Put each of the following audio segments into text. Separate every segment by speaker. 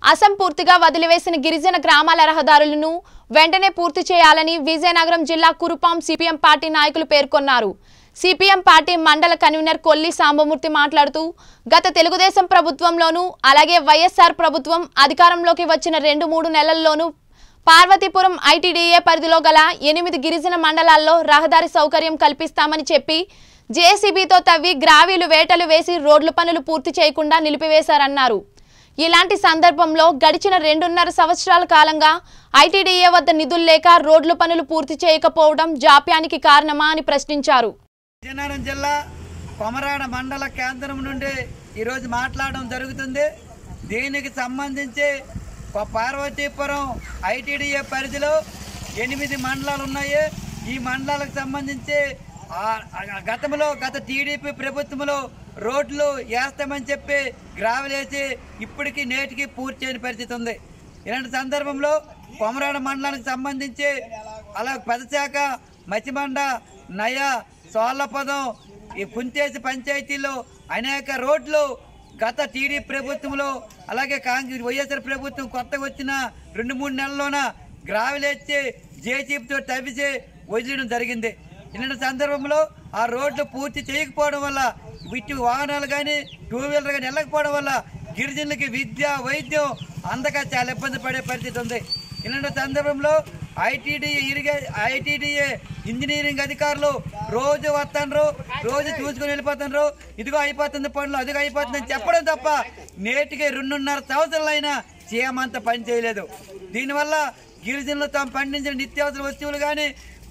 Speaker 1: అసంపూర్తిగా వదిలివేసిన గిరిజన గ్రామాల రహదారులను వెంటనే పూర్తి చేయాలని విజయనగరం జిల్లా కురుపాం సిపిఎం పార్టీ నాయకులు పేర్కొన్నారు సిపిఎం పార్టీ మండల కన్వీనర్ కొల్లి సాంబమూర్తి మాట్లాడుతూ గత తెలుగుదేశం ప్రభుత్వంలోనూ అలాగే వైఎస్ఆర్ ప్రభుత్వం అధికారంలోకి వచ్చిన రెండు మూడు నెలల్లోనూ పార్వతీపురం ఐటీడీఏ పరిధిలో గల ఎనిమిది గిరిజన మండలాల్లో రహదారి సౌకర్యం కల్పిస్తామని చెప్పి జేసీబీతో తవ్వి గ్రావీలు వేటలు వేసి రోడ్ల పనులు పూర్తి చేయకుండా నిలిపివేశారన్నారు ఇలాంటి సందర్భంలో గడిచిన రెండున్నర సంవత్సరాల కాలంగా ఐటీడీఏ వద్ద నిధులు లేక రోడ్ల పనులు పూర్తి చేయకపోవడం జాప్యానికి కారణమా అని ప్రశ్నించారు
Speaker 2: విజయనగరం జిల్లా కొమరాడ మండల కేంద్రం నుండి ఈరోజు మాట్లాడడం జరుగుతుంది దీనికి సంబంధించి ప- పార్వతీపురం ఐటీడీఏ పరిధిలో ఎనిమిది మండలాలు ఉన్నాయి ఈ మండలాలకు సంబంధించి ఆ- ఆ గతంలో గత టీడీపీ ప్రభుత్వంలో రోడ్లు వేస్తామని చెప్పి గ్రావెలేసి ఇప్పటికీ నేటికి పూర్తి చేయని పరిస్థితి ఉంది ఇలాంటి సందర్భంలో కొమరాడ మండలానికి సంబంధించి అలా పెదశాఖ మచ్చిమండ నయ సోళ్లపదం ఈ కుంతేసి పంచాయతీలో అనేక రోడ్లు గత టీడీ ప్రభుత్వంలో అలాగే కాంగ్రెస్ వైఎస్ఆర్ ప్రభుత్వం కొత్తగా వచ్చిన రెండు మూడు నెలల్లోన గ్రావెలేచ్చి జేసీబీతో తవ్విసి వదిలేయడం జరిగింది ఇలాంటి సందర్భంలో ఆ రోడ్లు పూర్తి చేయకపోవడం వల్ల ఇటు వాహనాలు కానీ టూ వీలర్ కానీ వెళ్ళకపోవడం వల్ల గిరిజనులకి విద్య వైద్యం అందక చాలా ఇబ్బంది పడే పరిస్థితి ఉంది ఇలాంటి సందర్భంలో ఐటీడీ ఇరిగే ఐటీడీఏ ఇంజనీరింగ్ అధికారులు రోజు వస్తాండ్రు రోజు చూసుకుని వెళ్ళిపోతాండ్రు ఇదిగో అయిపోతుంది పనులు అదిగో అయిపోతుంది అని చెప్పడం తప్ప నేటికి రెండున్నర సంవత్సరాలైనా చేయమంత పని చేయలేదు దీనివల్ల గిరిజనులు తాము పండించిన నిత్యావసర వస్తువులు కానీ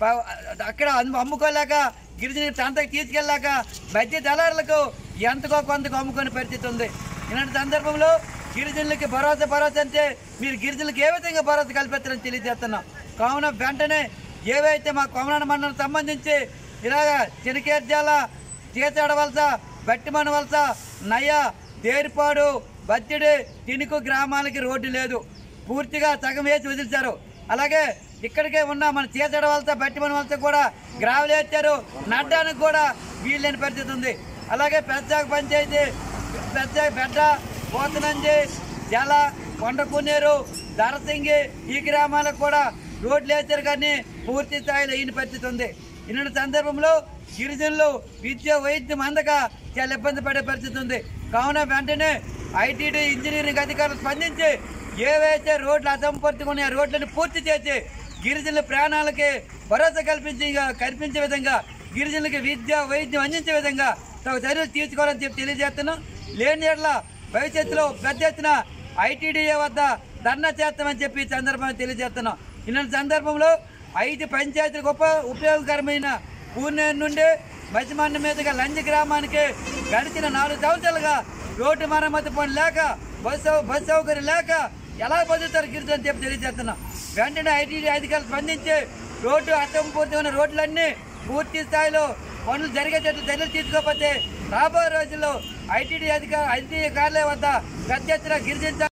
Speaker 2: అక్కడ అమ్ము- అమ్ముకోలేక గిరిజన ప్రాంతానికి తీసుకెళ్ళాక మధ్య దళారులకు ఎంతకో కొంతకు అమ్ముకునే పరిస్థితి ఉంది ఇలాంటి సందర్భంలో గిరిజనులకి భరోసా భరోసా అంటే మీరు గిరిజనులకు ఏ విధంగా భరోసా కల్పిస్తారని తెలియజేస్తున్నాం కావున వెంటనే ఏవైతే మా కొమరాడ మండలం సంబంధించి ఇలాగ చినకేర్జాల తీసాడ వలస బట్టిమన వలస నయ దేరిపాడు బత్తిడి తినుకు గ్రామాలకి రోడ్డు లేదు పూర్తిగా సగం వేసి వదిలిచారు అలాగే ఇక్కడికే ఉన్న మన తీసడ వలస బట్టిమన వలస కూడా గ్రావెలు వేస్తారు నడ్డానికి కూడా వీళ్ళని పరిస్థితి ఉంది అలాగే పెద్ద పంచాయతీ పెద్ద పెద్ద పోతనంజి జల కొండకునేరు దరసింగి ఈ గ్రామాలకు కూడా రోడ్లు వేసారు కానీ పూర్తి స్థాయిలో ఈయన పరిస్థితి ఉంది ఇలాంటి సందర్భంలో గిరిజనులు విద్య వైద్యం అందక చాలా ఇబ్బంది పడే పరిస్థితి ఉంది కావున వెంటనే ఐటీడీ ఇంజనీరింగ్ అధికారులు స్పందించి ఏవైతే రోడ్లు అసంపూర్తిగా ఉన్నాయో ఆ రోడ్లను పూర్తి చేసి గిరిజనుల ప్రాణాలకి భరోసా కల్పించి కల్పించే విధంగా గిరిజనులకి విద్య వైద్యం అందించే విధంగా తగు చర్యలు తీసుకోవాలని చెప్పి తెలియజేస్తున్నాం లేని ఎడల భవిష్యత్తులో పెద్ద ఎత్తున ఐటీడీఏ వద్ద ధర్నా చేస్తామని చెప్పి ఈ సందర్భంగా తెలియజేస్తున్నాం ఇలాంటి సందర్భంలో ఐదు పంచాయతీలకు ఉప ఉపయోగకరమైన పూర్ణేరు నుండి మధ్యమండ మీదుగా లంజ గ్రామానికి గడిచిన నాలుగు సంవత్సరాలుగా రోడ్డు మరమ్మతు పని లేక బస్సు బస్సు సౌకర్యం లేక ఎలా బతుకుతారు గిరిజన చెప్పి తెలియజేస్తున్నాం వెంటనే ఐటీడీ అధికారులు స్పందించి రోడ్డు అసంపూర్తమైన రోడ్లన్నీ పూర్తి స్థాయిలో పనులు జరిగేటట్లు చర్యలు తీసుకోకపోతే రాబోయే రోజుల్లో ఐటీడీ అధికార ఐటీ కార్యాలయం వద్ద పెద్ద ఎత్తున గిరిజన